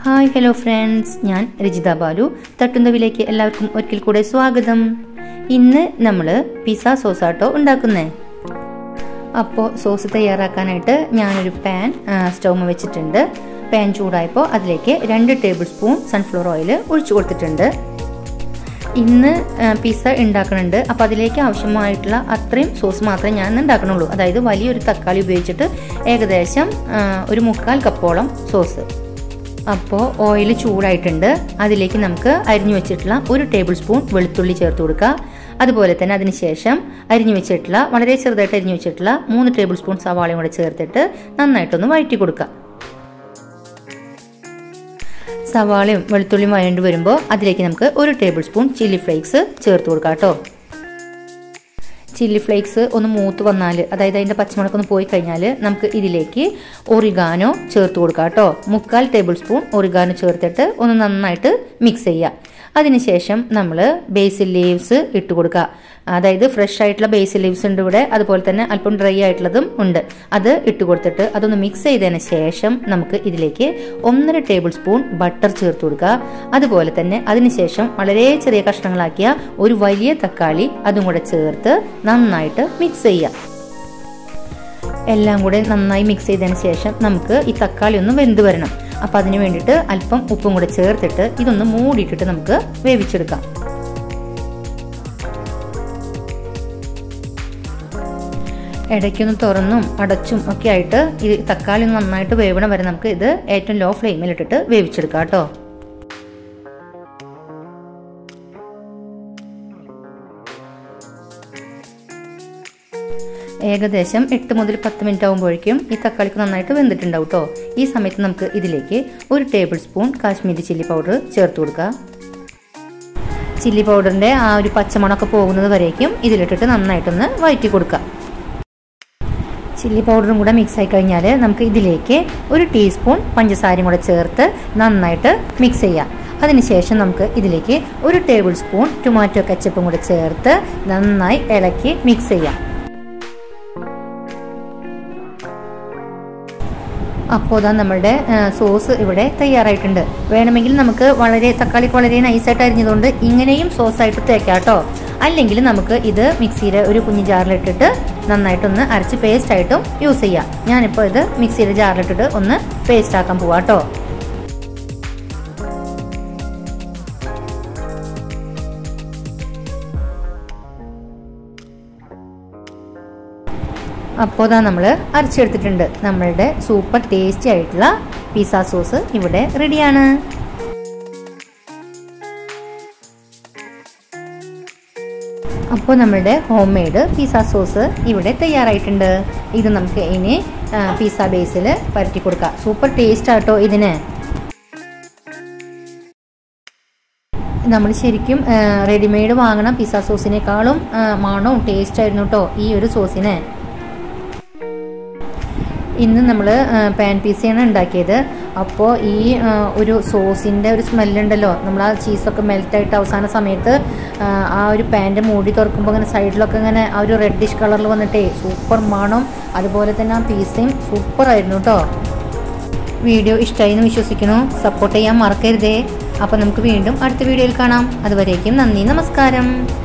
hi hello friends ഞാൻ രജിത ബാലു തട്ടുന്തവിലേക്ക് എല്ലാവർക്കും ഒരിക്കൽ കൂടെ സ്വാഗതം ഇന്ന് നമ്മൾ പിസ്സ സോസാട്ടോ ഉണ്ടാക്കുന്നേ അപ്പോൾ സോസ് തയ്യാറാക്കാനായിട്ട് ഞാനൊരു പാൻ സ്റ്റൗമ വെച്ചിട്ടുണ്ട് പാൻ ചൂടായപ്പോൾ അതിലേക്ക് രണ്ട് ടേബിൾ സ്പൂൺ സൺഫ്ലവർ ഓയിൽ ഒഴിച്ചു കൊടുത്തിട്ടുണ്ട് ഇന്ന് പിസ്സ ഉണ്ടാക്കുന്നുണ്ട് അപ്പോൾ അതിലേക്ക് ആവശ്യമായിട്ടുള്ള അത്രയും സോസ് മാത്രമേ ഞാൻ ഉണ്ടാക്കണുള്ളൂ അതായത് വലിയൊരു തക്കാളി ഉപയോഗിച്ചിട്ട് ഏകദേശം ഒരു മുക്കാൽ കപ്പോളം സോസ് അപ്പോൾ ഓയിൽ ചൂടായിട്ടുണ്ട് അതിലേക്ക് നമുക്ക് അരിഞ്ഞു വെച്ചിട്ടുള്ള ഒരു ടേബിൾ സ്പൂൺ വെളുത്തുള്ളി ചേർത്ത് കൊടുക്കുക അതുപോലെ തന്നെ അതിനുശേഷം അരിഞ്ഞു വെച്ചിട്ടുള്ള വളരെ ചെറുതായിട്ട് അരിഞ്ഞു വെച്ചിട്ടുള്ള മൂന്ന് ടേബിൾ സ്പൂൺ സവാളയും കൂടെ ചേർത്തിട്ട് നന്നായിട്ടൊന്ന് വഴറ്റി കൊടുക്കുക സവാളയും വെളുത്തുള്ളിയും വഴണ്ടി വരുമ്പോൾ അതിലേക്ക് നമുക്ക് ഒരു ടേബിൾ സ്പൂൺ ചില്ലി ഫ്ലേക്സ് ചേർത്ത് കൊടുക്കാം കേട്ടോ ചില്ലി ഫ്ലേക്സ് ഒന്ന് മൂത്ത് വന്നാൽ അതായത് അതിൻ്റെ പച്ചമുളകൊന്ന് പോയി കഴിഞ്ഞാൽ നമുക്ക് ഇതിലേക്ക് ഒറിഗാനോ ചേർത്ത് കൊടുക്കാം കേട്ടോ മുക്കാൽ ടേബിൾ സ്പൂൺ ഒറിഗാനോ ചേർത്തിട്ട് ഒന്ന് നന്നായിട്ട് മിക്സ് ചെയ്യുക അതിനുശേഷം നമ്മൾ ബേസിൽ ലീവ്സ് ഇട്ട് കൊടുക്കുക അതായത് ഫ്രഷ് ആയിട്ടുള്ള ബേസിൽ ലീവ്സ് ഉണ്ട് ഇവിടെ അതുപോലെ തന്നെ അല്പം ഡ്രൈ ആയിട്ടുള്ളതും ഉണ്ട് അത് ഇട്ട് കൊടുത്തിട്ട് അതൊന്ന് മിക്സ് ചെയ്തതിന് ശേഷം നമുക്ക് ഇതിലേക്ക് ഒന്നര ടേബിൾ സ്പൂൺ ബട്ടർ ചേർത്ത് കൊടുക്കുക അതുപോലെ തന്നെ അതിനുശേഷം വളരെ ചെറിയ കഷ്ണങ്ങളാക്കിയ ഒരു വലിയ തക്കാളി അതും കൂടെ ചേർത്ത് നന്നായിട്ട് മിക്സ് ചെയ്യുക എല്ലാം കൂടെ നന്നായി മിക്സ് ചെയ്തതിന് ശേഷം നമുക്ക് ഈ തക്കാളി ഒന്ന് വെന്ത് വരണം അപ്പം അതിന് വേണ്ടിയിട്ട് അല്പം ഉപ്പും കൂടെ ചേർത്തിട്ട് ഇതൊന്ന് മൂടിയിട്ടിട്ട് നമുക്ക് വേവിച്ചെടുക്കാം ഇടയ്ക്കൊന്ന് തുറന്നും അടച്ചും ഒക്കെ ആയിട്ട് ഈ തക്കാളി നന്നായിട്ട് വേവണം വരെ നമുക്ക് ഇത് ഏറ്റവും ലോ ഫ്ലെയിമിൽ ഇട്ടിട്ട് വേവിച്ചെടുക്കാം കേട്ടോ ഏകദേശം എട്ട് മുതൽ പത്ത് മിനിറ്റ് ആകുമ്പോഴേക്കും ഈ തക്കാളിക്ക് നന്നായിട്ട് വെന്തിട്ടുണ്ടാവും കേട്ടോ ഈ സമയത്ത് നമുക്ക് ഇതിലേക്ക് ഒരു tablespoon Kashmiri chilli powder ചേർത്ത് കൊടുക്കുക ചില്ലി പൗഡറിൻ്റെ ആ ഒരു പച്ചമണമൊക്കെ പോകുന്നത് വരേക്കും ഇതിലിട്ടിട്ട് നന്നായിട്ടൊന്ന് വഴറ്റി കൊടുക്കുക ചില്ലി പൗഡറും കൂടെ മിക്സ് ആയി കഴിഞ്ഞാൽ നമുക്ക് ഇതിലേക്ക് ഒരു ടീസ്പൂൺ പഞ്ചസാരയും കൂടെ ചേർത്ത് നന്നായിട്ട് മിക്സ് ചെയ്യാം അതിനുശേഷം നമുക്ക് ഇതിലേക്ക് ഒരു ടേബിൾ സ്പൂൺ ടൊമാറ്റോ കച്ചപ്പും കൂടെ ചേർത്ത് നന്നായി ഇളക്കി മിക്സ് ചെയ്യാം അപ്പോൾ ഇതാ നമ്മളുടെ സോസ് ഇവിടെ തയ്യാറായിട്ടുണ്ട് വേണമെങ്കിൽ നമുക്ക് വളരെ തക്കാളിക്ക് വളരെ നൈസായിട്ട് അരിഞ്ഞതുകൊണ്ട് ഇങ്ങനെയും സോസായിട്ട് തേക്കാം കേട്ടോ അല്ലെങ്കിൽ നമുക്ക് ഇത് മിക്സിയുടെ ഒരു കുഞ്ഞു ജാറിലിട്ടിട്ട് നന്നായിട്ടൊന്ന് അരച്ച് പേസ്റ്റ് ആയിട്ടും യൂസ് ചെയ്യാം ഞാനിപ്പോൾ ഇത് മിക്സിയുടെ ജാറിലിട്ടിട്ട് ഒന്ന് പേസ്റ്റ് ആക്കാൻ പോവാം കേട്ടോ അപ്പോൾ ഇതാ നമ്മൾ അരച്ചെടുത്തിട്ടുണ്ട് നമ്മളുടെ സൂപ്പർ ടേസ്റ്റി ആയിട്ടുള്ള പിസ്സ സോസ് ഇവിടെ റെഡിയാണ് അപ്പോൾ നമ്മളുടെ ഹോം മെയ്ഡ് പിസ്സ സോസ് ഇവിടെ തയ്യാറായിട്ടുണ്ട് ഇത് നമുക്ക് ഇനി പിസ്സ ബേസിൽ പരട്ടി കൊടുക്കാം സൂപ്പർ ടേസ്റ്റ് ആട്ടോ ഇതിന് നമ്മൾ ശരിക്കും റെഡിമെയ്ഡ് വാങ്ങണ പിസ്സ സോസിനേക്കാളും മണവും ടേസ്റ്റ് ആയിരുന്നു കേട്ടോ ഈ ഒരു സോസിന് ഇന്ന് നമ്മൾ പാൻ പീസയാണ് ഉണ്ടാക്കിയത് അപ്പോൾ ഈ ഒരു സോസിൻ്റെ ഒരു സ്മെല്ലുണ്ടല്ലോ നമ്മൾ ആ ചീസൊക്കെ മെൽറ്റായിട്ട് അവസാന സമയത്ത് ആ ഒരു പാൻ്റെ മൂടി തുറക്കുമ്പോൾ ഇങ്ങനെ സൈഡിലൊക്കെ ഇങ്ങനെ ആ ഒരു റെഡിഷ് കളറിൽ വന്നിട്ടേ സൂപ്പർ മണം അതുപോലെ തന്നെ ആ പീസയും സൂപ്പർ ആയിരുന്നു കേട്ടോ വീഡിയോ ഇഷ്ടമായി എന്ന് വിശ്വസിക്കുന്നു സപ്പോർട്ട് ചെയ്യാൻ മറക്കരുതേ അപ്പോൾ നമുക്ക് വീണ്ടും അടുത്ത വീഡിയോയിൽ കാണാം അതുവരേക്കും നന്ദി നമസ്കാരം